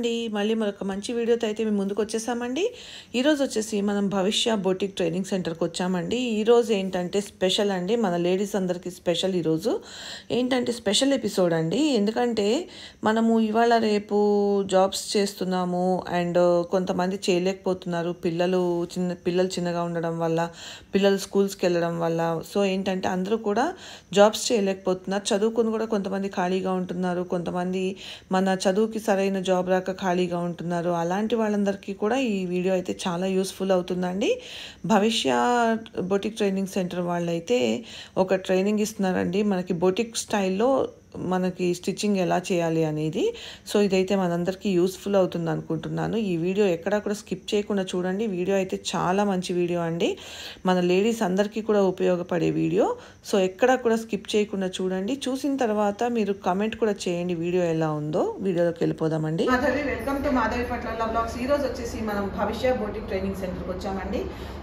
అండి మళ్ళీ మరొక మంచి వీడియోతో అయితే మేము ముందుకు వచ్చేసామండి ఈరోజు వచ్చేసి మనం భవిష్య బొటిక్ ట్రైనింగ్ సెంటర్కి వచ్చామండి ఈరోజు ఏంటంటే స్పెషల్ అండి మన లేడీస్ అందరికీ స్పెషల్ ఈరోజు ఏంటంటే స్పెషల్ ఎపిసోడ్ అండి ఎందుకంటే మనము ఇవాళ రేపు జాబ్స్ చేస్తున్నాము అండ్ కొంతమంది చేయలేకపోతున్నారు పిల్లలు చిన్న పిల్లలు చిన్నగా ఉండడం వల్ల పిల్లలు స్కూల్స్కి వెళ్ళడం వల్ల సో ఏంటంటే అందరూ కూడా జాబ్స్ చేయలేకపోతున్నారు చదువుకుని కూడా కొంతమంది ఖాళీగా ఉంటున్నారు కొంతమంది మన చదువుకి సరైన జాబ్ రాక ఖాళీగా ఉంటున్నారు అలాంటి వాళ్ళందరికీ కూడా ఈ వీడియో అయితే చాలా యూస్ఫుల్ అవుతుందండి భవిష్య బొటిక్ ట్రైనింగ్ సెంటర్ వాళ్ళైతే ఒక ట్రైనింగ్ ఇస్తున్నారండి మనకి బొటిక్ స్టైల్లో మనకి స్టిచ్చింగ్ ఎలా చేయాలి అనేది సో ఇదైతే మనందరికీ యూస్ఫుల్ అవుతుంది అనుకుంటున్నాను ఈ వీడియో ఎక్కడా కూడా స్కిప్ చేయకుండా చూడండి వీడియో అయితే చాలా మంచి వీడియో అండి మన లేడీస్ అందరికీ కూడా ఉపయోగపడే వీడియో సో ఎక్కడా కూడా స్కిప్ చేయకుండా చూడండి చూసిన తర్వాత మీరు కమెంట్ కూడా చేయండి వీడియో ఎలా ఉందో వీడియోలోకి వెళ్ళిపోదామండి మాధవి వెల్కమ్ టు మాధవి పట్ల బ్లాగ్స్ ఈ రోజు వచ్చేసి మనం భవిష్య బోటిక్ ట్రైనింగ్ సెంటర్కి వచ్చామండి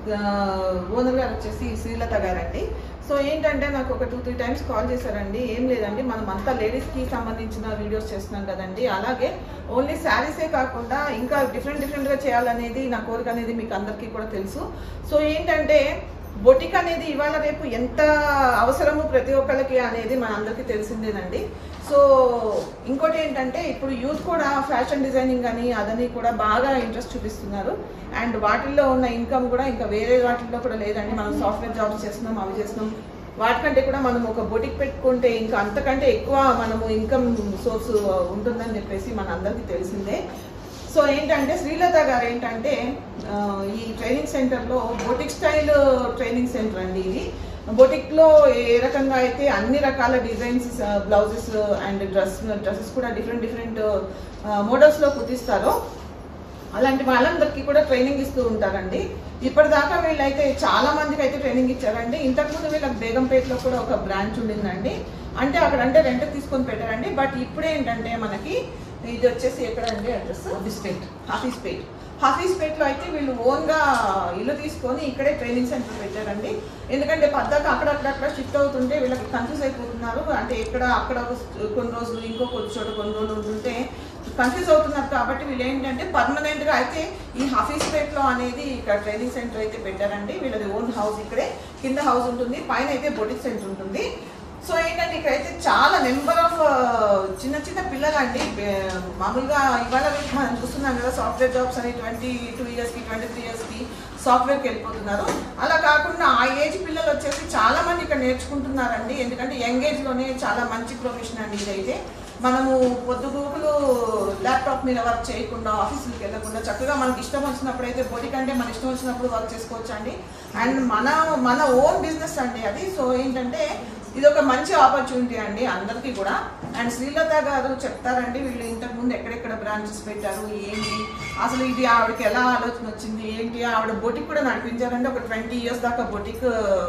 ఓనర్ గారు వచ్చేసి శ్రీలత గారండి సో ఏంటంటే నాకు ఒక టూ త్రీ టైమ్స్ కాల్ చేశారండి ఏం లేదండి మనం అంతా లేడీస్కి సంబంధించిన వీడియోస్ చేస్తున్నాం కదండి అలాగే ఓన్లీ శారీసే కాకుండా ఇంకా డిఫరెంట్ డిఫరెంట్గా చేయాలనేది నా కోరిక అనేది మీకు అందరికీ కూడా తెలుసు సో ఏంటంటే బొటిక్ అనేది ఇవాళ రేపు ఎంత అవసరము ప్రతి ఒక్కరికి అనేది మన అందరికీ తెలిసిందేనండి సో ఇంకోటి ఏంటంటే ఇప్పుడు యూత్ కూడా ఫ్యాషన్ డిజైనింగ్ అని అదని కూడా బాగా ఇంట్రెస్ట్ చూపిస్తున్నారు అండ్ వాటిల్లో ఉన్న ఇన్కమ్ కూడా ఇంకా వేరే వాటిల్లో కూడా లేదండి మనం సాఫ్ట్వేర్ జాబ్స్ చేస్తున్నాం అవి చేస్తున్నాం వాటికంటే కూడా మనం ఒక బొటిక్ పెట్టుకుంటే ఇంకా అంతకంటే ఎక్కువ మనము ఇన్కమ్ సోర్స్ ఉంటుందని చెప్పేసి మన అందరికీ తెలిసిందే సో ఏంటంటే శ్రీలత గారు ఏంటంటే ఆ, ఈ ట్రైనింగ్ సెంటర్లో బొటిక్ స్టైల్ ట్రైనింగ్ సెంటర్ అండి ఇది బొటిక్లో ఏ రకంగా అయితే అన్ని రకాల designs blouses and dress dresses కూడా డిఫరెంట్ డిఫరెంట్ మోడల్స్లో కుట్టిస్తారో అలాంటి వాళ్ళందరికీ కూడా ట్రైనింగ్ ఇస్తూ ఉంటారండి ఇప్పటిదాకా వీళ్ళైతే చాలా మందికి అయితే ట్రైనింగ్ ఇచ్చారండి ఇంతకుముందు వీళ్ళకి బేగంపేటలో కూడా ఒక బ్రాంచ్ ఉండిందండి అంటే అక్కడ అంటే రెంట్ తీసుకొని పెట్టారండి బట్ ఇప్పుడు ఏంటంటే మనకి ఇది వచ్చేసి ఎక్కడ అండి అడ్రస్ బిస్కెట్ హాఫీస్ పేట్ హాఫీస్ పేట్లో అయితే వీళ్ళు ఓన్గా ఇల్లు తీసుకొని ఇక్కడే ట్రైనింగ్ సెంటర్ పెట్టారండి ఎందుకంటే పద్దాక అక్కడక్కడక్కడ షిఫ్ట్ అవుతుంటే వీళ్ళకి కన్ఫ్యూజ్ అయిపోతున్నారు అంటే ఎక్కడ అక్కడ ఒక కొన్ని రోజులు ఇంకో కొద్ది చోట కొన్ని రోజులు ఉంటుంటే కన్ఫ్యూజ్ అవుతున్నారు కాబట్టి వీళ్ళు ఏంటంటే పర్మనెంట్గా అయితే ఈ హఫీస్ పేట్లో అనేది ఇక్కడ ట్రైనింగ్ సెంటర్ అయితే పెట్టారండి వీళ్ళది ఓన్ హౌస్ ఇక్కడే కింద హౌస్ ఉంటుంది పైన అయితే బొటిక్ సెంటర్ ఉంటుంది సో ఏంటంటే ఇక్కడైతే చాలా నెంబర్ ఆఫ్ చిన్న చిన్న పిల్లలండి బే- మామూలుగా ఇవాళ రేపు మనం చూస్తున్నాం కదా సాఫ్ట్వేర్ జాబ్స్ అని ట్వంటీ టూ ఇయర్స్కి ట్వంటీ త్రీ ఇయర్స్కి సాఫ్ట్వేర్కి వెళ్ళిపోతున్నారు అలా కాకుండా ఆ ఏజ్ పిల్లలు వచ్చేసి చాలా మంది ఇక్కడ నేర్చుకుంటున్నారండి ఎందుకంటే యంగ్ ఏజ్లోనే చాలా మంచి ప్రొఫెషన్ అండి ఇదైతే మనము పొద్దుగూకులు ల్యాప్టాప్ మీద వర్క్ చేయకుండా ఆఫీసులకు వెళ్ళకుండా చక్కగా మనకి ఇష్టం వచ్చినప్పుడు అయితే బొటిక్ అంటే మన ఇష్టం వచ్చినప్పుడు వర్క్ చేసుకోవచ్చు అండి అండ్ మన మన ఓన్ బిజినెస్ అండి అది సో ఏంటంటే ఇది ఒక మంచి ఆపర్చునిటీ అండి అందరికీ కూడా అండ్ శ్రీలత గారు చెప్తారండి వీళ్ళు ఇంతకు ముందు ఎక్కడెక్కడ బ్రాంచెస్ పెట్టారు ఏంటి అసలు ఇది ఆవిడకి ఎలా ఆలోచన వచ్చింది ఏంటి ఆవిడ బొటిక్ కూడా నడిపించారంటే ఒక ట్వంటీ ఇయర్స్ దాకా బొటిక్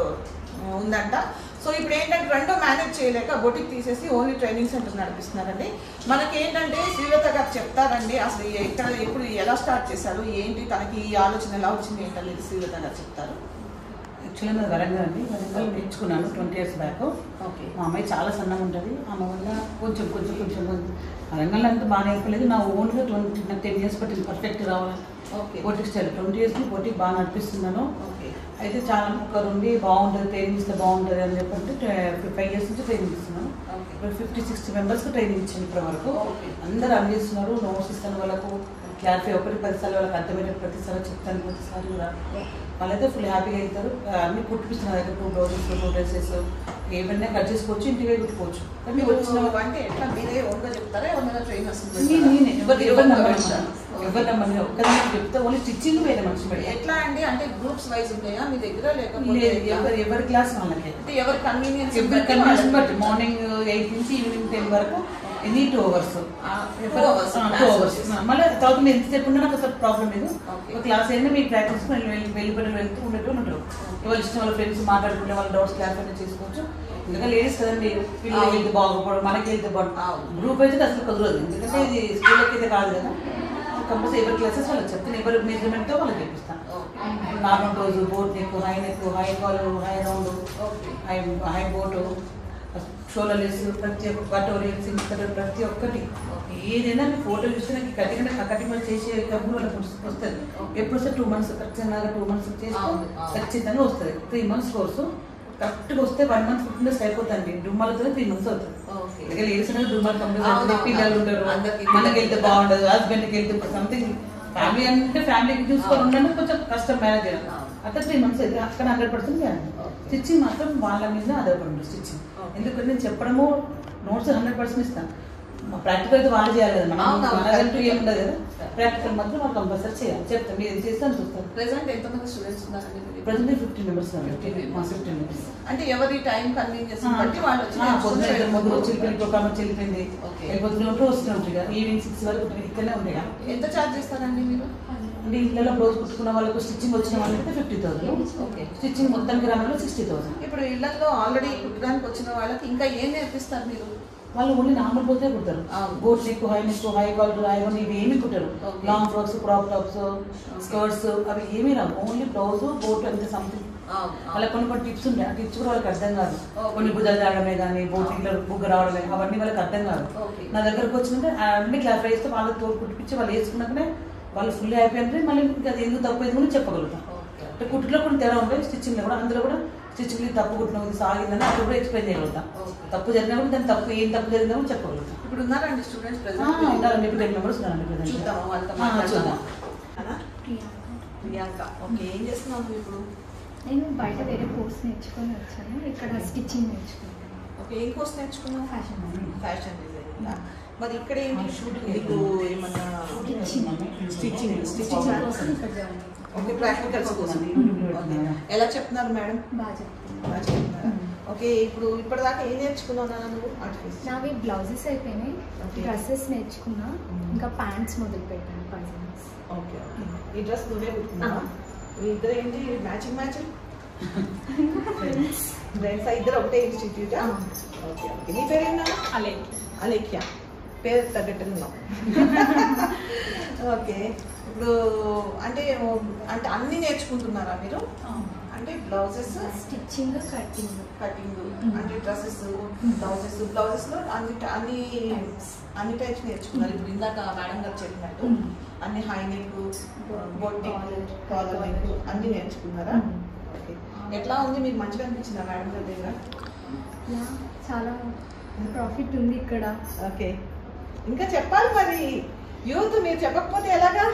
ఉందంట సో ఇప్పుడు ఏంటంటే రెండో మేనేజ్ చేయలేక బొటిక్ తీసేసి ఓన్లీ ట్రైనింగ్ సెంటర్ నడిపిస్తున్నారండి మనకి ఏంటంటే శ్రీలత గారు చెప్తారండి అసలు ఇక్కడ ఎప్పుడు ఎలా స్టార్ట్ చేశారు ఏంటి తనకి ఈ ఆలోచన ఎలా వచ్చింది ఏంటనేది శ్రీలత గారు చెప్తారు యాక్చువల్లీ నాది వరంగల్ అండి వరంగల్ నేర్చుకున్నాను ట్వంటీ ఇయర్స్ బ్యాక్ ఓకే మా అమ్మాయి చాలా సన్నగా ఉంటుంది ఆమె వల్ల కొంచెం కొంచెం కొంచెం కొంచెం వరంగల్ అంతా బాగా నేర్పలేదు నా ఓన్గా ట్వంటీ నాకు టెన్ ఇయర్స్ పట్టింది పర్ఫెక్ట్ రావాలి ఓకే బొటిక్ స్టైల్ ట్వంటీ ఇయర్స్కి బొటిక్ బాగా నడిపిస్తున్నాను ఓకే అయితే చాలా ఒకరు ఉండి బాగుంటుంది ట్రైనింగ్ ఇస్తే బాగుంటుంది అని చెప్పంటే ఫైవ్ ఇయర్స్ నుంచి ట్రైనింగ్ ఇస్తున్నాను ఓకే ఇప్పుడు ఫిఫ్టీ సిక్స్టీ మెంబర్స్కి ట్రైనింగ్ ఇచ్చింది ఇప్పటి వరకు ఓకే. అందరూ అందిస్తున్నారు నోట్స్ ఇస్తాను వాళ్ళకు క్లారిఫై ఒకటి పదిసార్లు వాళ్ళకి అర్థమయ్యే ప్రతిసారి చెప్తాను ప్రతిసారి కూడా వాళ్ళైతే ఫుల్ హ్యాపీగా అవుతారు అన్ని కుట్టిపిస్తున్నారు దగ్గర టూ బ్లౌజెస్ టూ డ్రెస్సెస్ ఏమన్నా కట్ చేసుకోవచ్చు ఇంటికి పోయి కుట్టుకోవచ్చు కానీ మీరు వచ్చిన వచ్చిన అంటే ఎట్లా మీరే ఓన్గా చెప్తారా ఏమన్నా ట్రైనర్స్ నేను నేనే ఎవరు ఎవరు నమ్మను ఎవరు నమ్మను ఒక్కదాన్ని చెప్తే ఓన్లీ స్టిచ్చింగ్ వేరే మనిషి పెట్టి ఎట్లా అండి అంటే గ్రూప్స్ వైజ్ ఉన్నాయా మీ దగ్గర లేకపోతే లేదు ఎట్లా? ఎవరు ఎవరి క్లాస్ వాళ్ళకి అంటే ఎవరి కన్వీనియన్స్ ఎవరి కన్వీనియన్స్ బట్టి మార్నింగ్ ఎయిట్ నుంచి ఈవినింగ్ టెన్ వరకు any two hours two hours two hours మళ్ళీ తర్వాత మీరు ఎంతసేపు ఉన్నా నాకు అసలు ప్రాబ్లం లేదు Okay. ఒక క్లాస్ అయినా మీ ప్రాక్టీస్ వెళ్ళి వెళ్ళి వెళ్ళిపోయి వెళ్తూ ఉండేటప్పుడు ఉంటారు ఎవరు ఇష్టం వాళ్ళ ఫ్రెండ్స్ మాట్లాడుకుంటే వాళ్ళ డౌట్స్ క్లారిఫై చేసుకోవచ్చు ఎందుకంటే లేడీస్ కదండి పిల్లలు అవును. వెళ్తే బాగుపడదు మనకి వెళ్తే బాగుంటుంది అవును. గ్రూప్ అయితే అసలు కుదరదు ఎందుకంటే ఇది స్కూల్కి అయితే కాదు కదా కంపల్సరీ ఎవరి క్లాసెస్ వాళ్ళకి చెప్తాను ఎవరి మెజర్మెంట్తో వాళ్ళకి చెప్పిస్తాను నార్మల్ రోజు boat neck high neck high collar high round okay high high boat షోలో లెస్ ప్రతి ఒక్క కటోరియల్స్ ఇంకా ప్రతి ఒక్కటి ఏదైనా మీ ఫోటో చూస్తే నాకు కటింగ్ ఆ కటింగ్ చేసే డబ్బులు వాళ్ళకి వస్తుంది ఎప్పుడు వస్తే టూ మంత్స్ ఖచ్చితంగా టూ మంత్స్ చేస్తే అవును, అవును. ఖచ్చితంగా వస్తుంది త్రీ మంత్స్ కోర్సు కరెక్ట్గా వస్తే వన్ మంత్ ఫిఫ్టీన్ డేస్ అయిపోతుంది డుమ్మాలతో త్రీ మంత్స్ అవుతుంది ఓకే ఇక లేడీస్ అనేది డుమ్మాలు అవును, కంప్లీట్ అవును. పిల్లలు ఉంటారు అందరికీ మనకి వెళ్తే బాగుండదు హస్బెండ్కి వెళ్తే సంథింగ్ ఫ్యామిలీ అంటే ఫ్యామిలీకి చూసుకొని అవును. ఉండడానికి కొంచెం కష్టం మేనేజ్ చేయాలి అవును. అట్లా త్రీ మంత్స్ అయితే అక్కడ హండ్రెడ్ పర్సెంట్ చేయాలి Okay. స్టిచ్చింగ్ మాత్రం వాళ్ళ మీద ఆధారపడి స్టిచ్చింగ్ Okay. ఎందుకంటే నేను చెప్పడము నోట్స్ హండ్రెడ్ పర్సెంట్ ఇస్తాను ప్రాక్టికల్ అయితే వాళ్ళు చేయాలి కదా మనం అవును, అవును. మనకంటూ ఏం ఉండదు కదా ప్రాక్టికల్ మాత్రం వాళ్ళు కంపల్సరీ చేయాలి చెప్తాం మీరు ఏం చేస్తాను చూస్తాను ప్రెసెంట్ ఎంతమంది స్టూడెంట్స్ ఉన్నారండి మీరు? Present fifteen members 15 members. Fifteen members అంటే ఎవరి టైం కన్వీనియన్స్ బట్టి వాళ్ళు వచ్చి పొద్దున ఇద్దరు ముగ్గురు వచ్చి నేర్చుకుంటారు. వెళ్ళిపోయి ఒక ఆమె వచ్చి వెళ్ళిపోయింది Okay. వెళ్ళిపోతున్న ఉంటే వస్తూనే ఉంటాయి కదా ఈవినింగ్ సిక్స్ వరకు ఉంటాయి. ఇక్కడనే ఉంటాయి కదా ఎంత ఛార్జ్ చేస్తారండి మీరు అంటే ఇళ్ళలో బ్లౌజ్ కుట్టుకున్న వాళ్ళకు స్టిచ్చింగ్ వచ్చిన వాళ్ళకి ఫిఫ్టీ థౌసండ్ ఓకే స్టిచ్చింగ్ మొత్తం గ్రామంలో సిక్స్టీ థౌసండ్ ఇప్పుడు ఇళ్లలో ఆల్రెడీ కుట్టడానికి వచ్చిన వాళ్ళకి ఇంకా ఏం నేర్పిస్తారు మీరు వాళ్ళు ఓన్లీ నార్మల్ పోతే కుడతారు అవును. Boat neck high neck high collar high one ఇవి ఏమి కుట్టరు Okay. Long frocks crop tops skirts అవి ఏమీ రావు ఓన్లీ బ్లౌజ్ బోట్ అంతే సంథింగ్ వాళ్ళకి కొన్ని కొన్ని టిప్స్ ఉంటాయి ఆ టిప్స్ కూడా వాళ్ళకి అర్థం కాదు Okay. కొన్ని భుజాలు రావడమే కానీ బోటింగ్లో బుగ్గ రావడమే అవన్నీ వాళ్ళకి అర్థం కాదు Okay. నా దగ్గరకు వచ్చినాక అన్ని క్లారిఫై చేస్తే వాళ్ళకి తోడు కుట్టిపించి వాళ్ళు వేసుకున్నాకనే వాళ్ళు ఫుల్ అయిపోయింటే మళ్ళీ ఇంకా అది ఎందుకు తప్పు ఎందుకు కూడా చెప్పగలుగుతాం Okay. అంటే కుట్టులో కొన్ని తేడా ఉంటాయి స్టిచ్చింగ్లో కూడా అందులో కూడా స్టిచ్చింగ్ తప్పు కుట్టిన ఇది సాగిందని అక్కడ కూడా ఎక్స్ప్లెయిన్ చేయగలుగుతాం Okay. తప్పు జరిగినా కూడా దాని తప్పు ఏం తప్పు జరిగిందో కూడా చెప్పగలుగుతాం ఇప్పుడు ఉన్నారండి స్టూడెంట్స్ ఆ, ప్రెసెంట్ ఉన్నారండి ఇప్పుడు టెన్ మెంబర్స్ ఉన్నారండి present. చూద్దామా వాళ్ళతో ఆ, మాట్లాడదామా? చూద్దాం అనా? ప్రియాంక ఓకే ఏం చేస్తున్నావు నువ్వు ఇప్పుడు నేను బయట వేరే కోర్స్ నేర్చుకొని వచ్చాను ఇక్కడ స్టిచ్చింగ్ నేర్చుకున్నాను ఓకే ఏం కోర్స్ నేర్చుకున్నావు ఫ్యాషన్ ఫ్యాషన్ డిజైనింగ్ మరి ఇక్కడ ఏంటి ఆ, shooting నీకు ఏమన్నా స్టిచ్చింగ్ స్టిచ్చింగ్ స్టిచ్చింగ్ కోసం ఇక్కడ జాయిన్ అయ్యాను. ఓకే ప్రాక్టికల్స్ కోసం ఓకే ఎలా చెప్తున్నారు మేడం బాగా చెప్తున్నాను బాగా చెప్తున్నారా ఓకే ఇప్పుడు ఇప్పటిదాకా ఏం నేర్చుకున్నావు నాన్న నువ్వు ఆర్టిఫిస్ నావి బ్లౌజెస్ అయిపోయినాయి Okay. డ్రెస్సెస్ నేర్చుకున్నా Mm. ఇంకా ప్యాంట్స్ మొదలు పెట్టాను పైజామాస్ ఓకే ఓకే ఈ డ్రెస్ నువ్వే కుట్టుకున్నావా మీ ఇద్దరు ఏంటి మ్యాచింగ్ మ్యాచింగ్ ఫ్రెండ్స్ ఇద్దరు ఒకటే ఇన్స్టిట్యూటా ఆ. ఓకే ఓకే నీ పేరేనా అలాగే అలేఖ్య పేరు తగ్గట్టున్నావు ఓకే ఇప్పుడు అంటే అంటే అన్ని నేర్చుకుంటున్నారా మీరు అంటే బ్లౌజెస్ స్టిచ్చింగ్ కటింగ్ కటింగ్ అంటే డ్రెస్సెస్ బ్లౌజెస్ బ్లౌజెస్ లో అన్ని అన్ని అన్ని టైప్స్ నేర్చుకున్నారు ఇప్పుడు ఇందాక మేడం గారు చెప్పినట్టు Mm. అన్ని హై నెక్ బొట్టి Collar, కాలర్ నెక్ collar. అన్ని నేర్చుకున్నారా Mm. ఓకే ఎట్లా ఉంది మీకు మంచిగా అనిపించిందా మేడం గారి దగ్గర యా, చాలా ప్రాఫిట్ ఉంది ఇక్కడ ఓకే ఇంకా చెప్పాలి మరి యూత్ మీరు చెప్పకపోతే ఎలాగా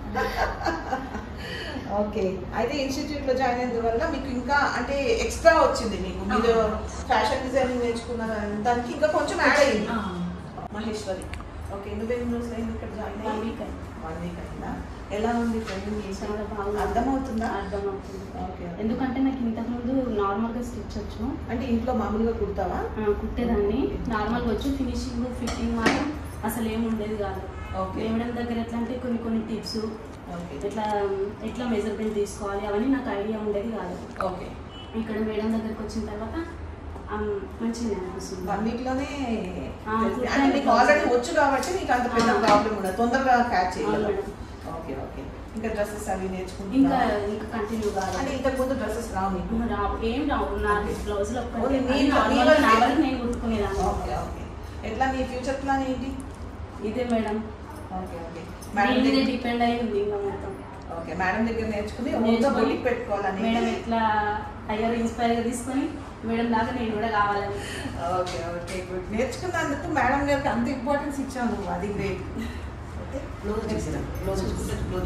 ఓకే అయితే ఇన్స్టిట్యూట్ లో జాయిన్ అయిన వల్ల మీకు ఇంకా అంటే ఎక్స్ట్రా వచ్చింది మీకు మీరు ఫ్యాషన్ డిజైనింగ్ నేర్చుకున్నారు దానికి ఇంకా కొంచెం యాడ్ అయ్యింది మహేశ్వరి ఓకే నువ్వేం రోజులు అయింది ఇక్కడ జాయిన్ One week అయింది. వన్ వీక్ అయిందా ఎలా ఉంది ట్రైనింగ్ చాలా బాగుంది అర్థమవుతుందా అర్థమవుతుంది ఓకే ఎందుకంటే నాకు ఇంతకుముందు నార్మల్గా స్టిచ్ వచ్చు అంటే ఇంట్లో మామూలుగా కుడతావా ఆ, కుట్టేదాన్ని నార్మల్గా వచ్చు ఫినిషింగ్ ఫిట్టింగ్ మాత్రం అసలు ఏమి ఉండేది కాదు ఓకే మేడం దగ్గర ఎట్లా అంటే కొన్ని కొన్ని టిప్స్ ఓకే ఎట్లా ఎట్లా మెజర్మెంట్ తీసుకోవాలి అవన్నీ నాకు ఐడియా ఉండేది కాదు ఓకే ఇక్కడ మేడం దగ్గరికి వచ్చిన తర్వాత ఆ, మంచిగా అనిపిస్తుంది వన్ వీక్ లోనే ఆ, అంటే నీకు ఆల్రెడీ వచ్చు కాబట్టి నీకు అంత పెద్ద ఆ. ప్రాబ్లం ఉండదు తొందరగా క్యాచ్ అవును చేయగలవు మేడం. ఓకే ఓకే ఇంకా డ్రెస్సెస్ అవి ఇంకా నేర్చుకుంటున్నా ఇంకా కంటిన్యూ అంటే కావాలి ఇంతకు ముందు డ్రెస్సెస్ రావు నీకు రావు ఏం రావు నా బ్లౌజ్లో ఓన్లీ నీ- నీ నా వరకే? వరకు నేను కుట్టుకునేదాన్ని ఓకే ఓకే ఎట్లా నీ ఫ్యూచర్ ప్లాన్ ఏంటి ఇదే మేడం ఓకే ఓకే దీని మేడం మీదే దగ్గర డిపెండ్ అయి ఉంది ఇంకా మొత్తం ఓకే మేడం దగ్గర నేర్చుకుని ఓన్గా నేర్చుకొని బొలికి పెట్టుకోవాలని మేడం ఎట్లా హయ్యర్ ఇన్స్పైర్ గా తీసుకొని మేడం దాకా నేను కూడా కావాలని ఓకే ఓకే గుడ్ నేర్చుకున్నందుకు మేడం గారికి అంత ఇంపార్టెన్స్ ఇచ్చావు నువ్వు అది గ్రేట్ ఓకే క్లోజ్ చేసిన క్లోజ్ క్లోజ్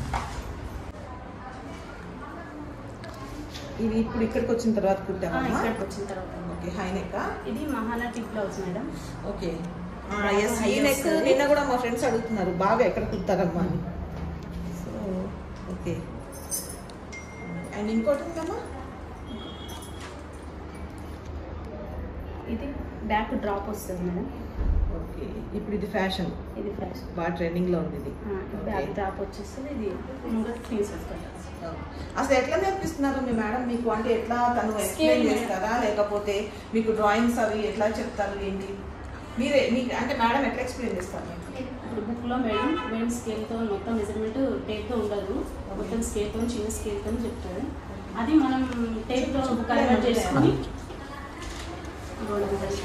ఇది ఇప్పుడు ఇక్కడికి వచ్చిన తర్వాత ఆ, కుట్టామా ఇక్కడికి వచ్చిన తర్వాత ఓకే హై నెక్ ఇది మహానటి బ్లౌజ్ మేడం ఓకే బాగా ఎస్ high ఈ నెక్ వస్తుంది. నిన్న కూడా మా ఫ్రెండ్స్ అడుగుతున్నారు బాగా ఎక్కడ కుడతారమ్మా అని సో ఓకే అండ్ ఇంకోటి ఉందమ్మా ఇది బ్యాక్ డ్రాప్ వస్తుంది మేడం ఓకే ఇప్పుడు ఇది ఫ్యాషన్ ఇది ఫ్యాషన్ బాగా ట్రెండింగ్లో ఉంది ఇది బ్యాక్ ఓకే డ్రాప్ వచ్చేస్తుంది ఇది ముందు ఫీన్స్ వస్తుంది అసలు ఎట్లా నేర్పిస్తున్నారు మీ మేడం మీకు అంటే ఎట్లా తను ఎక్స్ప్లెయిన్ Scale చేస్తారా లేకపోతే మీకు డ్రాయింగ్స్ అవి ఎట్లా చెప్తారు ఏంటి మీరే మీకు అంటే మేడం ఎట్లా ఎక్స్ప్లెయిన్ చేస్తారు మీకు ఇప్పుడు బుక్లో మేడం మేడం స్కేల్తో మొత్తం మెజర్మెంట్ టేప్తో ఉండదు మొత్తం స్కేల్తో చిన్న స్కేల్తో చెప్తారు అది మనం టేప్తో కన్వర్ట్ చేసుకొని golden brush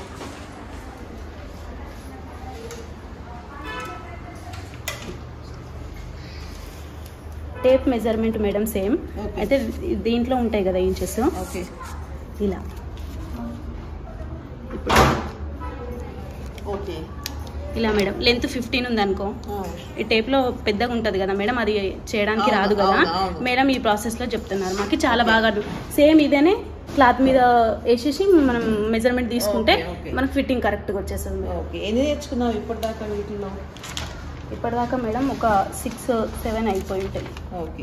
tape measurement madam same Okay. అయితే దీంట్లో ఉంటాయి కదా ఇంచెస్ ఓకే ఇలా ఓకే ఇలా మేడం లెంత్ ఫిఫ్టీన్ ఉంది అనుకో ఈ టేప్లో పెద్దగా ఉంటుంది కదా మేడం అది చేయడానికి అవును, రాదు కదా అవును, అవును. మేడం ఈ ప్రాసెస్లో చెప్తున్నారు మాకు చాలా బాగా సేమ్ ఇదేనే క్లాత్ మీద వేసేసి మనం మెజర్మెంట్ తీసుకుంటే Okay, okay. మనకు ఫిట్టింగ్ కరెక్ట్గా వచ్చేస్తుంది మేడం ఓకే ఎన్ని నేర్చుకున్నావు ఇప్పటిదాకా వీటిలో ఇప్పటిదాకా మేడం ఒక సిక్స్ సెవెన్ అయిపోయి ఉంటాయి ఓకే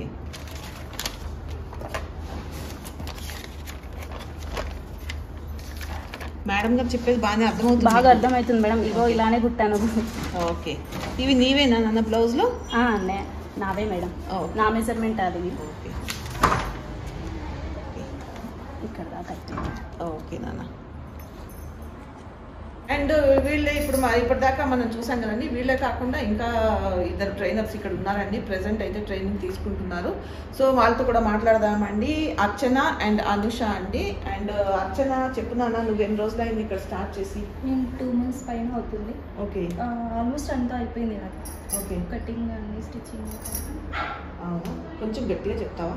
మేడం గారు చెప్పేది బాగానే అర్థమవుతుంది బాగా అర్థమవుతుంది మేడం ఇగో ఇలానే కుట్టాను ఓకే ఇవి నీవేనా నాన్న బ్లౌజ్లో ఆ, నే- నావే మేడం ఓకే. నా మెజర్మెంట్ అది ఓకే ఇక్కడ దాకా ఓకే నాన్న అండ్ వీళ్ళే ఇప్పుడు మా ఇప్పటిదాకా మనం చూసాం కదండి వీళ్ళే కాకుండా ఇంకా ఇద్దరు ట్రైనర్స్ ఇక్కడ ఉన్నారండి ప్రెసెంట్ అయితే ట్రైనింగ్ తీసుకుంటున్నారు సో వాళ్ళతో కూడా మాట్లాడదామండి అర్చన అండ్ అనుష అండి అండ్ అర్చన చెప్పు నాన్న నువ్వు ఎన్ని రోజులైంది ఇక్కడ స్టార్ట్ చేసి నేను టూ మంత్స్ పైన అవుతుంది ఓకే ఆల్మోస్ట్ అంతా అయిపోయింది నాకు ఓకే కటింగ్ అన్ని స్టిచ్చింగ్ అవునా కొంచెం గట్టిగా చెప్తావా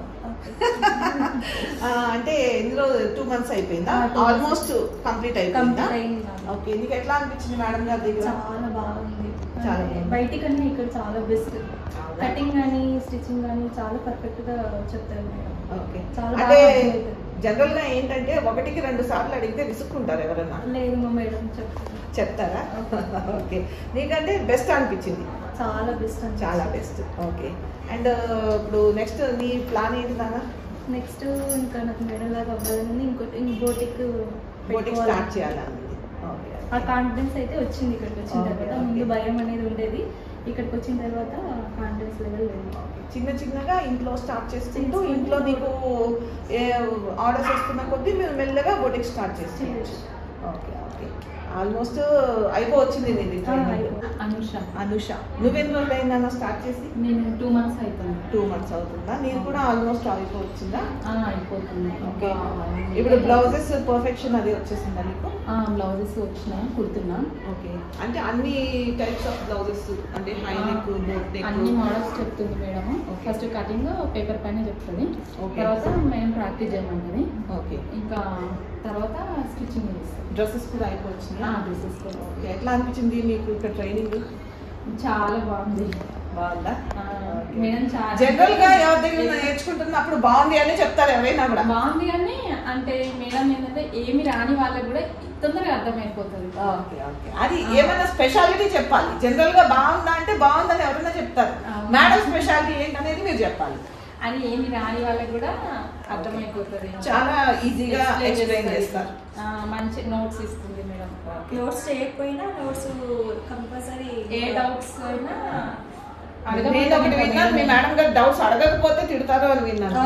ఆ, అంటే ఎన్ని రోజు టూ మంత్స్ అయిపోయిందా ఆ, two months. ఆల్మోస్ట్ కంప్లీట్ అయిపోయిందా కంప్లీట్ అయింది నాకు. ఓకే నీకు ఎట్లా అనిపించింది మేడం గారి దగ్గర చాలా బాగుంది చాలా అంటే బాగుంది. బయటికన్నా ఇక్కడ చాలా బెస్ట్ అవునా? కటింగ్ కానీ స్టిచ్చింగ్ కానీ చాలా పర్ఫెక్ట్ గా చెప్తారు మేడం ఓకే చాలా అంటే బాగా అర్థమవుతుంది. జనరల్ గా ఏంటంటే ఒకటికి రెండు సార్లు అడిగితే విసుక్కుంటారు ఎవరన్నా లేదు మా మేడం చెప్తారు చెప్తారా ఓకే నీకంటే బెస్ట్ అనిపించింది చాలా బెస్ట్ అని చాలా బెస్ట్ ఓకే అండ్ ఇప్పుడు నెక్స్ట్ నీ ప్లాన్ ఏంటి నాన్న నెక్స్ట్ ఇంకా నాకు మేడం లాగా అవ్వాలని ఇంకోటి బోటిక్ బోటింగ్ స్టార్ట్ చేయాలని ఓకే ఆ కాన్ఫిడెన్స్ అయితే వచ్చింది ఇక్కడికి వచ్చిన Okay, తర్వాత okay. ముందు భయం అనేది ఉండేది ఇక్కడికి వచ్చిన తర్వాత కాన్ఫిడెన్స్ లెవెల్ లేదు చిన్న చిన్నగా ఇంట్లో స్టార్ట్ చేసుకుంటూ చేసుకుంటూ ఇంట్లో నీకు ఏ ఆర్డర్స్ వస్తున్న కొద్దీ మీరు మెల్లగా బోటింగ్ స్టార్ట్ చేసుకోవచ్చు ఓకే ఓకే ఆల్మోస్ట్ అయిపోవచ్చింది నీది ఆ, training. అయిపోయింది. అనుష అనుష నువ్వెన్ని రోజులు అయిందన్న స్టార్ట్ చేసి నేను టూ మంత్స్ అవుతుంది టూ మంత్స్ అవుతుందా నేను కూడా ఆల్మోస్ట్ అయిపోవచ్చిందా ఆ, అయిపోతుంది ఓకే ఒక ఇప్పుడు బ్లౌజెస్ పర్ఫెక్షన్ అది వచ్చేసిందా నీకు బ్లౌజెస్ వచ్చినాయి కుడుతున్నా ఓకే అంటే అన్ని టైప్స్ ఆఫ్ బ్లౌజెస్ అంటే హై నెక్ బోట్ అన్ని నెక్ మోడల్స్ చెప్తుంది madam Okay. First cutting paper పైన చెప్తుంది Okay. తర్వాత మేము ప్రాక్టీస్ చేయమంటుంది ఓకే ఇంకా తర్వాత స్టిచ్చింగ్ చేస్తాం డ్రెస్సెస్ కూడా అయిపోవచ్చిందా డ్రెస్సెస్ కూడా ఓకే ఎట్లా అనిపించింది మీకు ఇక్కడ ట్రైనింగ్ చాలా బాగుంది బాగుందా ఆ, మేడం చాలా జనరల్ గా ఎవరి దగ్గర నేర్చుకుంటున్నప్పుడు బాగుంది అని చెప్తారు ఎవరైనా కూడా బాగుంది కానీ అంటే మేడం ఏంటంటే ఏమి రాని వాళ్ళకి కూడా తొందరగా అర్థమైపోతుంది ఓకే ఓకే అది ఏమైనా స్పెషాలిటీ చెప్పాలి జనరల్ గా బాగుందా అంటే బాగుందని ఎవరైనా చెప్తారు అవును. మేడం స్పెషాలిటీ ఏంటనేది మీరు చెప్పాలి అని ఏమి రాని వాళ్ళకి కూడా అర్థమైపోతుంది చాలా ఈజీగా Explain ఎక్స్ప్లెయిన్ చేస్తుంది. చేస్తారు ఆ, మంచి నోట్స్ ఇస్తుంది మేడం నోట్స్ చేయకపోయినా నోట్స్ కంపల్సరీ ఏ డౌట్స్ అయినా నేను ఒకటి విన్నాను మీ మేడం గారు డౌట్స్ అడగకపోతే తిడతారు అని విన్నాను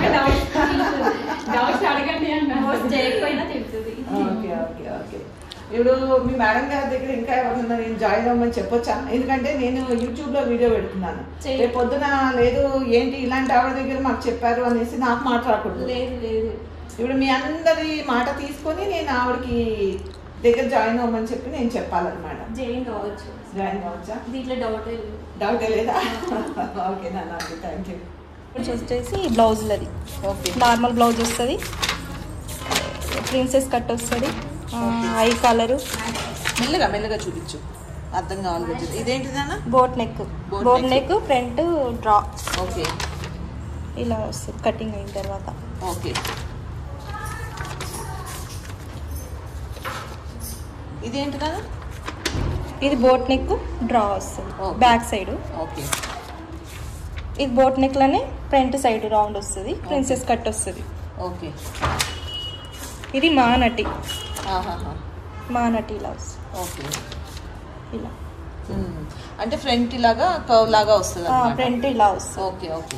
డౌట్స్ అడగండి నోట్స్ అన్న చేయకపోయినా తిడుతుంది ఓకే ఓకే ఓకే ఇప్పుడు మీ మేడం గారి దగ్గర ఇంకా ఎవరన్నా నేను జాయిన్ అవ్వమని చెప్పొచ్చా ఎందుకంటే నేను యూట్యూబ్ లో వీడియో పెడుతున్నాను చెయ్యి. రేపు పొద్దున లేదు ఏంటి ఇలాంటి ఆవిడ దగ్గర మాకు చెప్పారు అనేసి నాకు మాట్లాడకూడదు లేదు లేదు ఇప్పుడు మీ అందరి మాట తీసుకొని నేను ఆవిడకి దగ్గర జాయిన్ అవ్వమని చెప్పి నేను చెప్పాలన్నమాట జాయిన్ కావచ్చు జాయిన్ కావచ్చా దీంట్లో డౌట్ లేదు డౌట్ లేదా ఓకే నాన్న థ్యాంక్ యూ వచ్చి వచ్చేసి బ్లౌజ్లది ఓకే నార్మల్ బ్లౌజ్ వస్తుంది ప్రిన్సెస్ కట్ వస్తుంది ఐ కలరు మెల్లగా మెల్లగా చూపించు అర్థం కావాలి కొంచెం. ఇదేంటి నాన్న boat neck Boat boat neck. Neck front draw okay ఇలా వస్తుంది కటింగ్ అయిన తర్వాత ఓకే ఇదేంటి నాన్న ఇది బోట్ నెక్ డ్రా వస్తుంది Okay. బ్యాక్ సైడ్ ఓకే ఇది బోట్ నెక్లోనే ఫ్రంట్ సైడ్ రౌండ్ వస్తుంది ప్రిన్సెస్ కట్ వస్తుంది ఓకే ఇది మానటి ఆహాహా. మానటి ఇలా వస్తుంది ఓకే ఇలా మ్మ్. అంటే ఫ్రంట్ ఇలాగా కర్వ్ లాగా వస్తుంది అన్నమాట. ఫ్రంట్ ఇలా వస్తుంది ఓకే ఓకే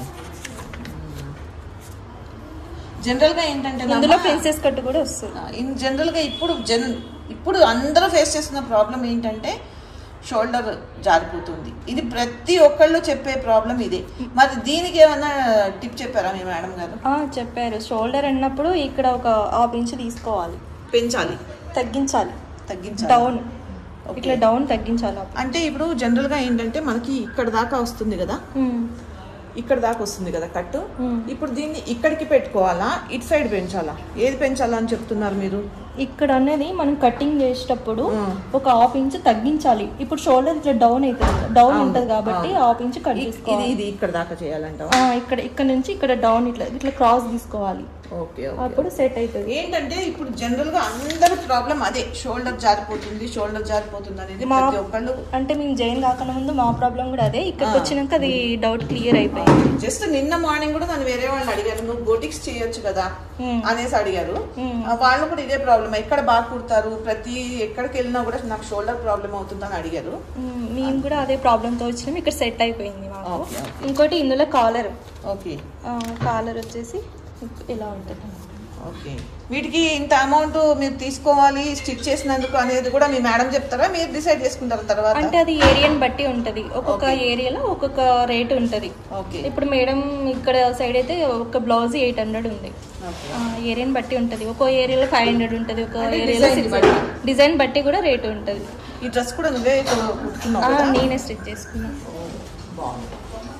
జనరల్ గా ఏంటంటే ఇందులో ప్రిన్సెస్ కట్ కూడా వస్తుంది ఇన్ జనరల్ గా ఇప్పుడు జన్ ఇప్పుడు అందరూ ఫేస్ చేస్తున్న ప్రాబ్లం ఏంటంటే షోల్డర్ జారిపోతుంది ఇది ప్రతి ఒక్కళ్ళు చెప్పే ప్రాబ్లం ఇదే మరి దీనికి ఏమైనా టిప్ చెప్పారా మీ మేడం గారు ఆ, చెప్పారు షోల్డర్ అన్నప్పుడు ఇక్కడ ఒక హాఫ్ ఇంచ్ తీసుకోవాలి పెంచాలి తగ్గించాలి తగ్గించాలి డౌన్ Okay. ఇట్లా డౌన్ తగ్గించాలి అప్పుడు. అంటే ఇప్పుడు జనరల్ గా ఏంటంటే మనకి ఇక్కడ దాకా వస్తుంది కదా మ్మ్. ఇక్కడ దాకా వస్తుంది కదా కట్టు మ్మ్. ఇప్పుడు దీన్ని ఇక్కడికి పెట్టుకోవాలా ఇటు సైడ్ పెంచాలా ఏది పెంచాలా అని చెప్తున్నారు మీరు ఇక్కడ అనేది మనం కటింగ్ చేసేటప్పుడు మ్మ్. ఒక హాఫ్ ఇంచ్ తగ్గించాలి ఇప్పుడు షోల్డర్ ఇట్లా డౌన్ అవుతుంది డౌన్ అవును, ఉంటది కాబట్టి అవును. హాఫ్ ఇంచ్ కట్ ఇ- ఇది చేసుకోవాలి ఇది ఇక్కడ దాకా చేయాలంటావా ఆ, ఇక్కడ ఇక్కడ నుంచి ఇక్కడ డౌన్ ఇట్లా ఇట్లా క్రాస్ తీసుకోవాలి ఓకే అప్పుడు సెట్ అవుతుంది ఏంటంటే ఇప్పుడు జనరల్ గా అందరి ప్రాబ్లం అదే షోల్డర్ జారిపోతుంది షోల్డర్ జారిపోతుంది అనేది మా ప్రతి ఒక్కళ్ళు అంటే మేము జైన్ కాకుండా ముందు మా ప్రాబ్లం కూడా అదే ఇక్కడికి ఆ. వచ్చినాక అది డౌట్ క్లియర్ అయిపోయింది జస్ట్ నిన్న మార్నింగ్ కూడా నన్ను వేరే వాళ్ళు అడిగారు నువ్వు బోటిక్స్ చేయొచ్చు కదా మ్మ్. అనేసి అడిగారు మ్మ్. ఆ, వాళ్ళు కూడా ఇదే ప్రాబ్లం ఎక్కడ బాగా కుడతారు ప్రతి ఎక్కడికి వెళ్ళినా కూడా నాకు షోల్డర్ ప్రాబ్లం అవుతుందని అడిగారు మ్మ్. మేము కూడా అదే ప్రాబ్లంతో వచ్చినాం ఇక్కడ సెట్ అయిపోయింది మాకు ఓకే, ఓకే. ఇంకోటి ఇందులో కాలర్ ఓకే కాలర్ వచ్చేసి ఇలా ఉంటుంది ఓకే వీటికి ఇంత అమౌంట్ మీరు తీసుకోవాలి స్టిచ్ చేసినందుకు అనేది కూడా మీ మేడం చెప్తారా మీరు డిసైడ్ చేసుకుంటారా తర్వాత అంటే అది ఏరియాని బట్టి ఉంటది ఒక్కొక్క Okay. ఏరియాలో ఒక్కొక్క రేట్ ఉంటది ఓకే ఇప్పుడు మేడం ఇక్కడ సైడ్ అయితే ఒక బ్లౌజ్ ఎయిట్ హండ్రెడ్ ఉంది ఓకే ఆ, ఏరియాని బట్టి ఉంటది ఒక్కో ఏరియాలో ఫైవ్ హండ్రెడ్ ఉంటది ఒక అంటే ఏరియాలో design సిక్స్ బట్టి. డిజైన్ బట్టి కూడా రేట్ ఉంటది ఈ డ్రెస్ కూడా నువ్వే కుట్టుకున్నావు ఆ, కదా? నేనే స్టిచ్ చేసుకున్నా బాగుంది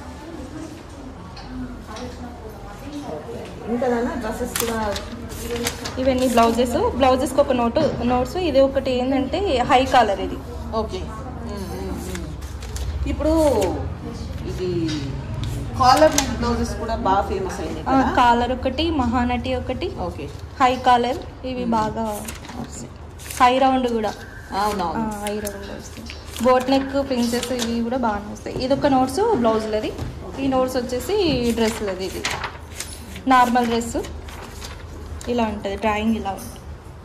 ఇంకా డ్రెస్సెస్ కూడా ఇవన్నీ బ్లౌజెస్ బ్లౌజెస్ కి ఒక నోటు నోట్స్ ఇది ఒకటి ఏంటంటే హై కాలర్ ఇది ఓకే ఇప్పుడు ఇది కాలర్ నెక్ బ్లౌజెస్ కూడా బాగా ఫేమస్ అయింది ఆ, కాలర్ ఒకటి మహానటి ఒకటి ఓకే హై కాలర్ ఇవి బాగా వస్తాయి హై రౌండ్ కూడా ఆ, అవునవును హై రౌండ్ వస్తాయి బోట్ నెక్ ప్రిన్సెస్ ఇవి కూడా బాగానే వస్తాయి ఇది ఒక నోట్స్ బ్లౌజ్లది ఈ నోట్స్ వచ్చేసి డ్రెస్లది ఇది నార్మల్ డ్రెస్ ఇలా ఉంటుంది డ్రాయింగ్ ఇలా ఉంటుంది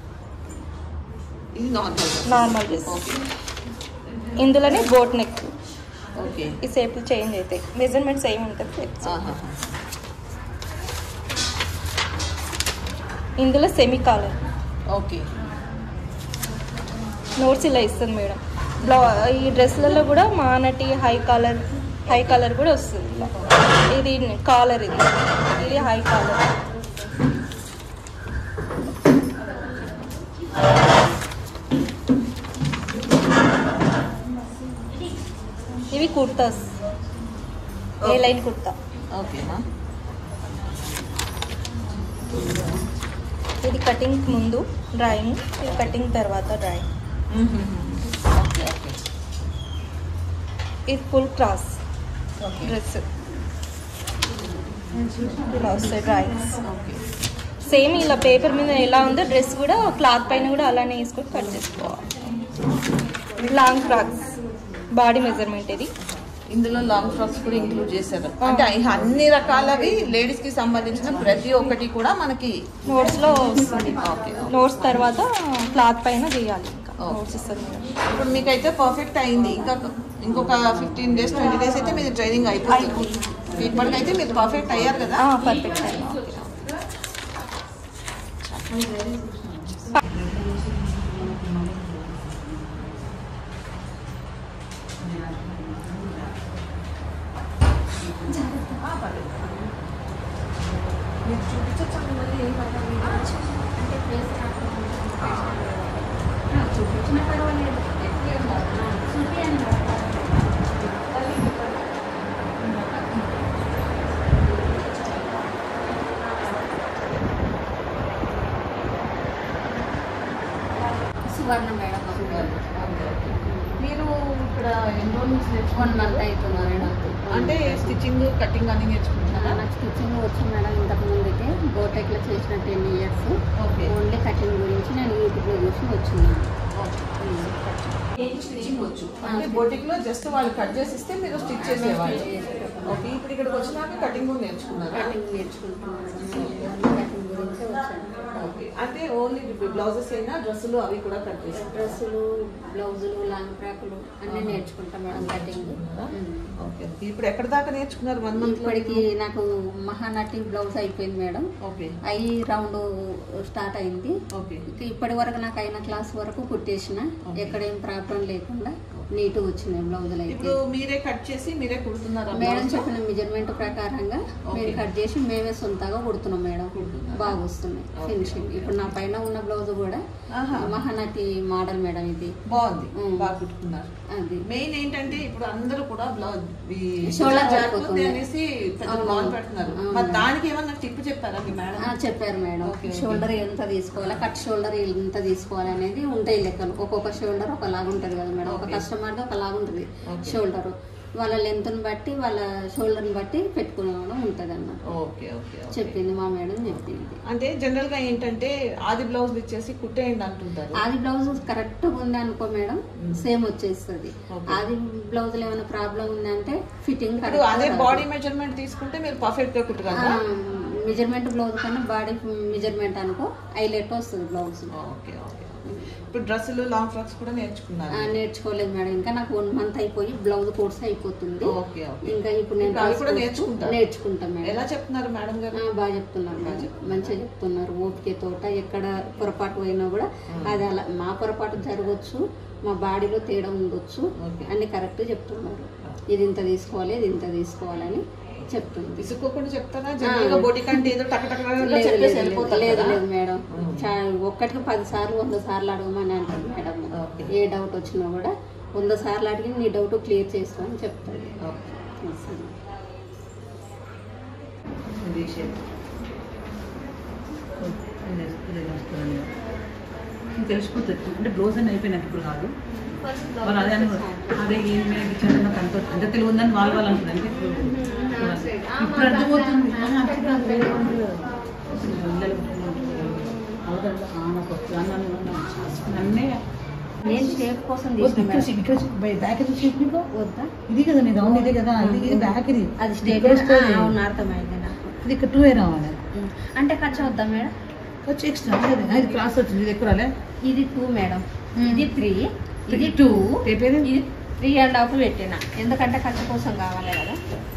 ఇది నార్మల్ నార్మల్ డ్రెస్ ఓకే ఇందులోనే బోట్ నెక్ ఓకే ఈ షేప్లు చేంజ్ అవుతాయి మెజర్మెంట్ సేమ్ ఉంటుంది ఆహా. ఇందులో సెమీ కాలర్ ఓకే నోట్స్ ఇలా ఇస్తుంది మేడం బ్లౌ ఈ డ్రెస్లలో కూడా మానటి హై కాలర్ హై కాలర్ కూడా వస్తుంది ఇలా ఇది కాలర్ ఇది ఇది హై కాలర్ ఇవి కుర్తాస్ ఏ లైన్ కుర్తా ఓకేనా ఇది కటింగ్ ముందు డ్రాయింగ్ ఇది కటింగ్ తర్వాత డ్రాయింగ్ ఓకే ఓకే ఇది ఫుల్ క్రాస్ ఓకే డ్రెస్ ఇలా వస్తాయి డ్రాయింగ్స్ ఓకే సేమ్ ఇలా పేపర్ మీద ఎలా ఉందో డ్రెస్ కూడా క్లాత్ పైన కూడా అలానే వేసుకొని కట్ చేసుకోవాలి లాంగ్ ఫ్రాక్స్ బాడీ మెజర్మెంట్ ఇది ఇందులో లాంగ్ ఫ్రాక్స్ కూడా ఇంక్లూడ్ చేశారు అంటే ఈ అన్ని రకాలవి లేడీస్ కి సంబంధించిన ప్రతి ఒక్కటి కూడా మనకి నోట్స్లో వస్తుంది ఓకే నోట్స్ తర్వాత క్లాత్ పైన చేయాలి ఇంకా Okay. నోట్స్ ఇస్తుంది మేడం ఇప్పుడు మీకైతే పర్ఫెక్ట్ అయింది ఇంకా ఇంకొక ఫిఫ్టీన్ డేస్ ట్వంటీ డేస్ అయితే మీరు ట్రైనింగ్ అయిపోతుంది ఇప్పటికైతే మీరు పర్ఫెక్ట్ అయ్యారు కదా పర్ఫెక్ట్ చూపించిన పర్వాలేదు చూపించండి సువర్ణ మేడం మీరు ఇక్కడ ఎన్ని రోజుల నుంచి వన్ నేర్చుకుంటున్నారు మంత్ అవుతుంది మేడం అంటే స్టిచ్చింగ్ కటింగ్ అన్ని నేర్చుకుంటున్నారా నాకు స్టిచ్చింగ్ వచ్చు మేడం ఇంతకు ముందుకే బోటెక్లో చేసిన ten years okay only cutting గురించి నేను యూట్యూబ్లో చూసి వచ్చినాను స్టిచ్చింగ్ వచ్చు అంటే బోటిక్ లో జస్ట్ వాళ్ళు కట్ చేసి ఇస్తే మీరు స్టిచ్ చేసేవాళ్ళు ఓకే ఇప్పుడు ఇక్కడికి వచ్చినాక కటింగ్ కూడా నేర్చుకున్నారా కటింగ్ నేర్చుకుంటున్నాను కటింగ్ గురించే వచ్చాను ఓకే అంటే ఓన్లీ బ్లౌజెస్ అయినా డ్రెస్సులు అవి కూడా కట్ చేస్తారు డ్రెస్సులు బ్లౌజులు లాంగ్ ఫ్రాకులు అన్నీ నేర్చుకుంటాం మేడం కటింగ్ ఓకే ఇప్పుడు ఎక్కడ దాకా నేర్చుకున్నారు వన్ మంత్ ఇప్పటికి నాకు మహానటి బ్లౌజ్ అయిపోయింది మేడం ఓకే ఐ రౌండ్ స్టార్ట్ అయింది ఓకే ఇక ఇప్పటి వరకు నాకు అయిన క్లాస్ వరకు కుట్టేసిన ఎక్కడేం ప్రాబ్లం లేకుండా నీట్ వచ్చినాయి బ్లౌజులు అయితే ఇప్పుడు మీరే కట్ చేసి మీరే కుడుతున్నారా మేడం blouse? చెప్పిన మెజర్మెంట్ ప్రకారంగా మేము Okay. కట్ చేసి మేమే సొంతంగా కుడుతున్నాం మేడం బాగా వస్తున్నాయి ఫినిష్ చేసింది ఇప్పుడు నా పైన ఉన్న బ్లౌజ్ కూడా ఆహా. మహానటి మోడల్ మేడం ఇది బాగుంది ఉమ్. బాగా కుట్టుకున్నారు అది మెయిన్ ఏంటంటే ఇప్పుడు అందరూ కూడా బ్లౌజ్ ఈ Shoulder జారిపోతుంది జారిపోతుంది. అనేసి పెద్ద అవును. బ్లౌజ్ పెడుతున్నారు అవును. మరి దానికి ఏమన్నా టిప్ చెప్పారా మీ మేడం ఆ, చెప్పారు మేడం ఓకే, ఓకే. షోల్డర్ ఎంత తీసుకోవాలి కట్ షోల్డర్ ఎంత తీసుకోవాలి అనేది ఉంటాయి లెక్కలు ఒక్కొక్క షోల్డర్ ఒకలాగా ఉంటుంది కదా మేడం ఒక ఓకే. కస్టమర్ది ఒకలాగా ఉంటుంది ఓకే. షోల్డర్ వాళ్ళ లెంత్ని బట్టి వాళ్ళ షోల్డర్ని బట్టి పెట్టుకోవడం ఉంటుంది అన్నమాట ఓకే ఓకే ఓకే. చెప్పింది మా మేడం చెప్పింది అంటే జనరల్ గా ఏంటంటే ఆది బ్లౌజ్ ఇచ్చేసి కుట్టేయండి అంటుంటారు ఆది బ్లౌజ్ కరెక్ట్ ఉంది అనుకో మేడం సేమ్ వచ్చేస్తుంది ఓకే. ఆది బ్లౌజ్ లో ఏమైనా ప్రాబ్లం ఉందంటే ఫిట్టింగ్ ఇప్పుడు అదే బాడీ మెజర్మెంట్ తీసుకుంటే మీరు పర్ఫెక్ట్ గా కుట్టగలరా మెజర్మెంట్ బ్లౌజ్ కన్నా బాడీ మెజర్మెంట్ అనుకో హైలైట్ వస్తుంది బ్లౌజ్ ఓకే ఓకే ఇప్పుడు డ్రెస్సులు లాంగ్ ఫ్రాక్స్ కూడా నేర్చుకున్నారు నేర్చుకోలేదు మేడం ఇంకా నాకు వన్ మంత్ అయిపోయి బ్లౌజ్ కోర్స్ అయిపోతుంది ఓకే ఓకే ఇంకా ఇప్పుడు నేను ఇప్పుడు అవి కూడా course నేర్చుకుంటారు? నేర్చుకుంటాం మేడం ఎలా చెప్తున్నారు మేడం గారు ఆ, బాగా చెప్తున్నారు మేడం మంచిగా చెప్తున్నారు ఓపిక తోట ఎక్కడ పొరపాటు పోయినా కూడా అది అలా మా పొరపాటు జరగవచ్చు మా బాడీలో తేడా ఉండొచ్చు ఓకే. అన్ని కరెక్ట్ చెప్తున్నారు ఇది ఇంత తీసుకోవాలి ఇది ఇంత తీసుకోవాలని చెప్తుంది విసుక్కోకుండా చెప్తారా జనరల్ గా బోటి కంటే ఏదో టక్ టక్ టక్ లేదు, చెప్పేసి లేదు, వెళ్ళిపోతారు లేదు కదా? లేదు మేడం ఉమ్. చా- ఒక్కటికి పది సార్లు వంద సార్లు అడగమని అంటారు మేడం ఓకే. ఏ డౌట్ వచ్చినా కూడా వంద సార్లు అడిగి నీ డౌట్ క్లియర్ చేసుకో అని చెప్తాడు ఓకే. అసలు. ఇది షేప్ తెలిసిపోతుంది అంటే బ్లౌజ్ అని అయిపోయినాక ఇప్పుడు కాదు వాళ్ళు అదే అనుకో అదే ఏం మీద ఇచ్చారు నాకు అంత అంత తెలివి ఉందని వాళ్ళు వాళ్ళు అంటారు అంటే ఇప్పుడు ఇప్పుడు అర్థమవుతుంది కానీ అప్పుడు నాకు వేరే ఉంది కదా. అసలు పిల్లలు అవునండి, ఆ, నాకు వస్తుంది అన్నాను, అన్నాను. నన్నే నేను షేప్ కోసం వద్దు, తీసిన ఇక్కడ మేడం. ఇక్కడ బై- బ్యాక్ ఇది షేప్ నీకు వద్దా ఇది కదా నీ రౌండ్ ఇదే కదా ఇది ఇది బ్యాక్ ఇది అది స్టేట్ ఇక్కడ వస్తుంది. అవును అర్థమైంది నాకు ఇది ఇక్కడ టూ ఏ రావాలి ఉమ్. అంటే ఖర్చు వద్దా మేడం వచ్చి ఎక్స్ట్రా అదే ఇది క్రాస్ వచ్చింది ఇది ఎక్కువ రాలే ఇది టూ మేడం ఉమ్. ఇది త్రీ ఇది Three. టూ రేపు ఏది? ఇది త్రీ అండ్ హాఫ్ పెట్టిన ఎందుకంటే ఖర్చు కోసం కావాలి కదా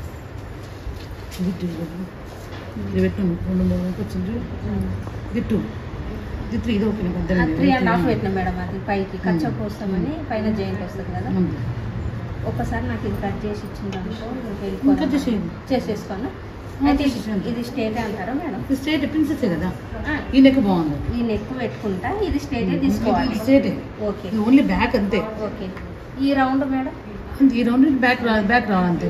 ఇది టూ ఇది పెట్టినాము రెండు మూడు వచ్చింది ఇది టూ ఇది త్రీ ఇది ఓకే నాకు అర్థమైంది. త్రీ అండ్ హాఫ్ ఇది పెట్టిన మేడం అది పైకి ఖర్చు ఉమ్. కోసమని పైన జాయింట్ వస్తుంది కదా ఉంది. ఒక్కసారి నాకు ఇది కట్ చేసి ఇచ్చింది అనుకో ఇంకా చేసేయండి. చేసేసుకోను ఆ, అయితే చేసేసేయండి. ఇది స్టేట్ అంటారా మేడం ఇది స్ట్రేట్ ప్రిన్సెస్ కదా ఆ, ఈ నెక్ బాగుంది ఈ నెక్ పెట్టుకుంటా ఇది స్టేటే తీసుకోవాలి ఇది స్ట్రేట్ ఓకే ఇది ఓన్లీ బ్యాక్ అంతే ఓకే ఈ రౌండ్ మేడం ఈ రౌండ్ బ్యాక్ రా బ్యాక్ రావాలంతే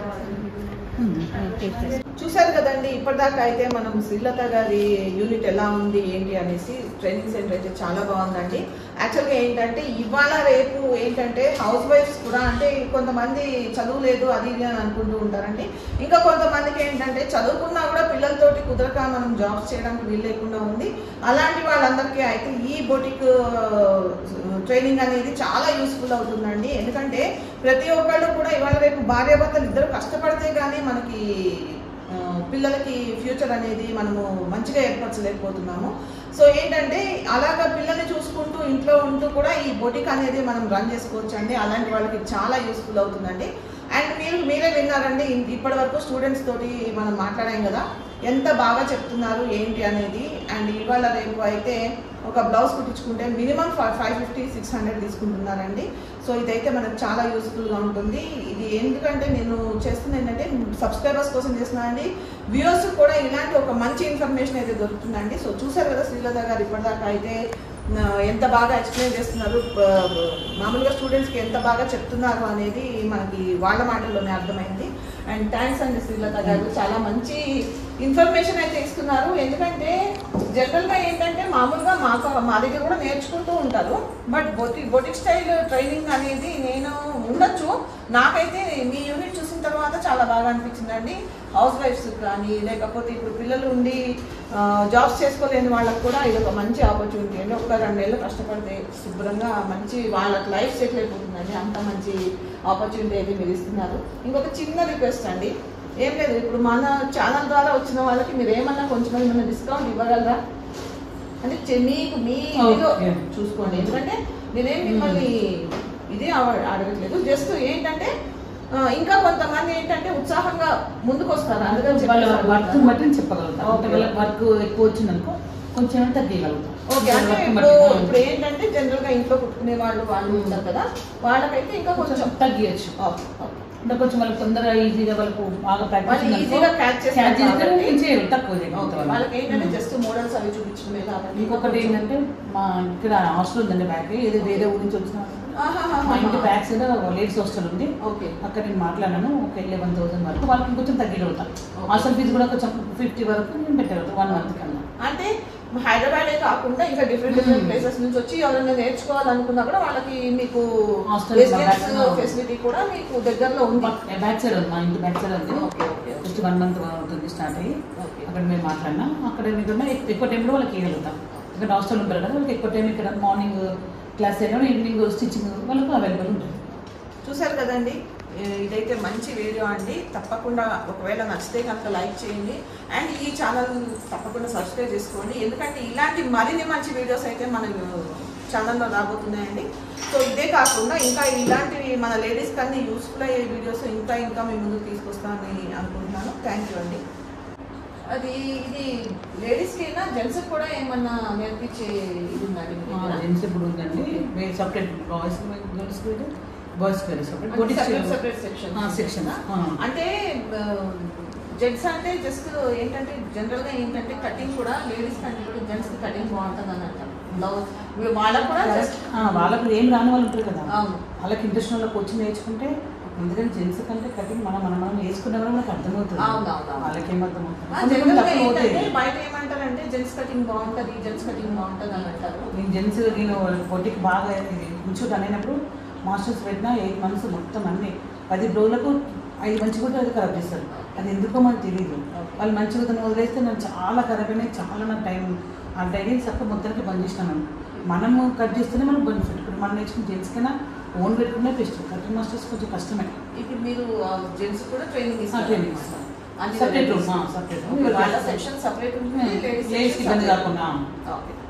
ఉంది. చేసేసి చూశారు కదండి ఇప్పటిదాకా అయితే మనం శ్రీలత గారి యూనిట్ ఎలా ఉంది ఏంటి అనేసి ట్రైనింగ్ సెంటర్ అయితే చాలా బాగుందండి యాక్చువల్గా ఏంటంటే ఇవాళ రేపు ఏంటంటే హౌస్ వైఫ్స్ కూడా అంటే కొంతమంది చదువు లేదు అది ఇది అని అనుకుంటూ ఉంటారండి ఇంకా కొంతమందికి ఏంటంటే చదువుకున్నా కూడా పిల్లలతోటి కుదరక మనం జాబ్స్ చేయడానికి వీలు లేకుండా ఉంది అలాంటి వాళ్ళందరికీ అయితే ఈ బొటిక్ ట్రైనింగ్ అనేది చాలా యూస్ఫుల్ అవుతుందండి ఎందుకంటే ప్రతి ఒక్కళ్ళు కూడా ఇవాళ రేపు భార్యాభర్తలు ఇద్దరు కష్టపడితే కానీ మనకి ఆ, పిల్లలకి ఫ్యూచర్ అనేది మనము మంచిగా ఏర్పరచలేకపోతున్నాము సో ఏంటంటే అలాగా పిల్లల్ని చూసుకుంటూ ఇంట్లో ఉంటూ కూడా ఈ బొటిక్ అనేది మనం రన్ చేసుకోవచ్చు అండి అలాంటి వాళ్ళకి చాలా యూస్ఫుల్ అవుతుందండి అండ్ మీరు మీరే విన్నారండి ఇ- ఇప్పటి వరకు స్టూడెంట్స్ తోటి మనం మాట్లాడాం కదా ఎంత బాగా చెప్తున్నారు ఏంటి అనేది అండ్ ఇవాళ రేపు అయితే ఒక బ్లౌజ్ కుట్టించుకుంటే minimum five fifty six hundred తీసుకుంటున్నారండి సో ఇదైతే మనకు చాలా యూస్ఫుల్గా ఉంటుంది ఇది ఎందుకంటే నేను చేస్తుంది ఏంటంటే సబ్స్క్రైబర్స్ కోసం చేస్తున్నానండి వ్యూవర్స్ కూడా ఇలాంటి ఒక మంచి ఇన్ఫర్మేషన్ అయితే దొరుకుతుందండి సో చూసారు కదా శ్రీలత గారు ఇప్పటిదాకా అయితే ఆ, ఎంత బాగా ఎక్స్ప్లెయిన్ చేస్తున్నారు ఆ, మామూలుగా స్టూడెంట్స్కి ఎంత బాగా చెప్తున్నారు అనేది మనకి వాళ్ళ మాటల్లోనే అర్థమైంది అండ్ థ్యాంక్స్ అండి శ్రీలత గారు చాలా మంచి ఇన్ఫర్మేషన్ అయితే ఇస్తున్నారు ఎందుకంటే జనరల్గా ఏంటంటే మామూలుగా మాకు మా దగ్గర కూడా నేర్చుకుంటూ ఉంటారు బట్ బొటి బొటిక్ స్టైల్ ట్రైనింగ్ అనేది నేను ఉండొచ్చు నాకైతే మీ యూనిట్ చూసిన తర్వాత చాలా బాగా అనిపించిందండి హౌస్ వైఫ్స్ కానీ లేకపోతే ఇప్పుడు పిల్లలు ఉండి జాబ్స్ చేసుకోలేని వాళ్ళకి కూడా ఇది ఒక మంచి ఆపర్చునిటీ అండి ఒక రెండు నెలలు కష్టపడితే శుభ్రంగా మంచి వాళ్ళ లైఫ్ సెటిల్ అయిపోతుందండి అంత మంచి ఆపర్చునిటీ అయితే మీరు ఇస్తున్నారు ఇంకొక చిన్న రిక్వెస్ట్ అండి ఏం లేదు ఇప్పుడు మన ఛానల్ ద్వారా వచ్చిన వాళ్ళకి మీరు ఏమన్నా కొంచెం ఏమన్నా డిస్కౌంట్ ఇవ్వగలరా అంటే చె- మీకు మీ ఇదిలో Okay. చూసుకోండి ఎందుకంటే నేనేం మిమ్మల్ని ఇది అవ- అడగట్లేదు జస్ట్ ఏంటంటే ఆ, ఇంకా కొంతమంది ఏంటంటే ఉత్సాహంగా ముందుకు వస్తారు అందుకని వాళ్ళ చెప్పేసి వర్క్ అడుగుతాను. బట్టి చెప్పగలుగుతాం Okay. అంటే వాళ్ళ వర్క్ ఎక్కువ వచ్చిందనుకో కొంచెం తగ్గగలుగుతాం ఓకే అంటే వర్క్ ఇప్పుడు బట్టి ఇప్పుడు ఏంటంటే జనరల్ గా ఇంట్లో కుట్టుకునే వాళ్ళు వాళ్ళు ఉంటారు కదా వాళ్ళకైతే ఇంకా కొంచెం కొంచెం తగ్గియచ్చు ఓకే, ఓకే. అంటే కొంచెం వాళ్ళకి తొందరగా ఈజీగా వాళ్ళకు బాగా ప్రాక్టీస్ వాళ్ళు ఈజీగా catch చేస్తారు కాబట్టి. చేయరు తక్కువ ఓకే. చేయగలుగుతారు వాళ్ళకి ఏంటంటే వాళ్ళు. జస్ట్ మోడల్స్ అవి చూపించడమే కాబట్టి ఇంకొకటి ఏంటంటే మా ఇక్కడ హాస్టల్ ఉందండి బ్యాక్ ఏదో వేరే ఊరి నుంచి వచ్చిన ఆహాహాహా. మా ఇంటి బ్యాక్ సైడ్ లేడీస్ హాస్టల్ ఉంది ఓకే అక్కడ నేను మాట్లాడాను ఒక లెవెన్ థౌసండ్ వరకు వాళ్ళకి ఇంకొంచెం తగ్గిగలుగుతాం Okay. హాస్టల్ ఫీజు కూడా కొంచెం ఫిఫ్టీ వరకు నేను పెట్టగలుగుతాను వన్ మంత్ కన్నా అంటే హైదరాబాదే కాకుండా ఇంకా డిఫరెంట్ డిఫరెంట్ ప్లేసెస్ నుంచి వచ్చి ఎవరైనా నేర్చుకోవాలనుకున్నా కూడా వాళ్ళకి మీకు Hostel రెసిడెన్స్ back- ఫెసిలిటీ కూడా మీకు దగ్గరలో ఉంది బ్యాక్ సైడ్ ఉంది మా ఇంటి బ్యాక్ సైడ్ ఉంది okay okay just one month అవుతుంది స్టార్ట్ అయ్యి ఓకే అక్కడ మేము మాట్లాడినా అక్కడ మీకున్న ఎక్కువ టైంలో వాళ్ళకి ఇవ్వగలుగుతాం ఇక్కడ హాస్టల్ ఉంటారు కదా వాళ్ళకి ఎక్కువ టైం ఇక్కడ మార్నింగ్ క్లాస్ అయినా ఈవినింగ్ స్టిచ్చింగ్ వాళ్ళకు అవైలబుల్ ఉంటుంది చూసారు కదండి ఏ- ఇదైతే మంచి వీడియో అండి తప్పకుండా ఒకవేళ నచ్చితే కనుక లైక్ చేయండి అండ్ ఈ ఛానల్ తప్పకుండా సబ్స్క్రైబ్ చేసుకోండి ఎందుకంటే ఇలాంటి మరిన్ని మంచి వీడియోస్ అయితే మన ఛానల్లో రాబోతున్నాయండి సో ఇదే కాకుండా ఇంకా ఇలాంటివి మన లేడీస్ కన్నీ యూస్ఫుల్ అయ్యే వీడియోస్ ఇంకా ఇంకా మీ ముందుకు తీసుకొస్తానని అనుకుంటున్నాను థ్యాంక్ యూ అండి అది ఇది లేడీస్కి అయినా జెంట్స్కి కూడా ఏమన్నా నేర్పించే ఇది ఉందండి మీ దగ్గర? జెంట్స్ ఇప్పుడు ఉందండి వేరే సపరేట్ బాయ్స్ గర్ల్స్ బాయ్స్ వేరే అంటే separate separate separate section. Section అంటే జెంట్స్ అంటే జస్ట్ ఏంటంటే జనరల్ గా ఏంటంటే కటింగ్ కూడా లేడీస్ కంటే కూడా జెంట్స్ కి కటింగ్ బాగుంటుంది అని అంటారు బ్లౌజ్ ఇప్పుడు వాళ్ళకు కూడా just వాళ్ళకు ఏం రాని వాళ్ళు ఉంటారు కదా అవును. వాళ్ళకి ఇంట్రెస్ట్ వాళ్ళకి వచ్చి నేర్చుకుంటే ఎందుకంటే జెంట్స్ కంటే కటింగ్ మనం మనం మనం వేసుకున్న కూడా మనకు అర్థమవుతుంది అవును, అవును, అవును. వాళ్ళకి ఏం ఆ, అర్థమవుతుంది general కొంచెం గా తక్కువ ఏంటంటే అవుతాయి బయట ఏమంటారంటే జెంట్స్ కటింగ్ బాగుంటది జెంట్స్ కటింగ్ బాగుంటది అని అంటారు నేను జెంట్స్ నేను పొట్టికి బాగా ఉంచుట్ అనేటప్పుడు మాస్టర్స్ పెట్టిన ఎయిట్ మంత్స్ మొత్తం అన్ని పది రోజులకు ఐదు మంచి కూడా అది ఖరాబ్ చేస్తారు అది ఎందుకో మనకు తెలియదు వాళ్ళు మంచి విధంగా వదిలేస్తే నాకు చాలా ఖరాబ్ అయినాయి చాలా నాకు టైం ఆ డైరీ చక్క మొత్తానికి బంద్ చేసినాను మనము కట్ చేస్తేనే మనకు బెనిఫిట్ ఇప్పుడు మనం నేర్చుకున్న జెంట్స్ కన్నా ఓన్ పెట్టుకునే బెస్ట్ కటింగ్ మాస్టర్స్ కొంచెం కష్టమే ఇప్పుడు మీరు జెంట్స్ కూడా ట్రైనింగ్ ఇస్తారు ట్రైనింగ్ ఇస్తాం అన్ని సపరేట్ varieties. రూమ్ సపరేట్ వాళ్ళ సెక్షన్ సపరేట్ ఉంటుంది లేడీస్ లేడీస్ ఇబ్బంది కాకుండా ఓకే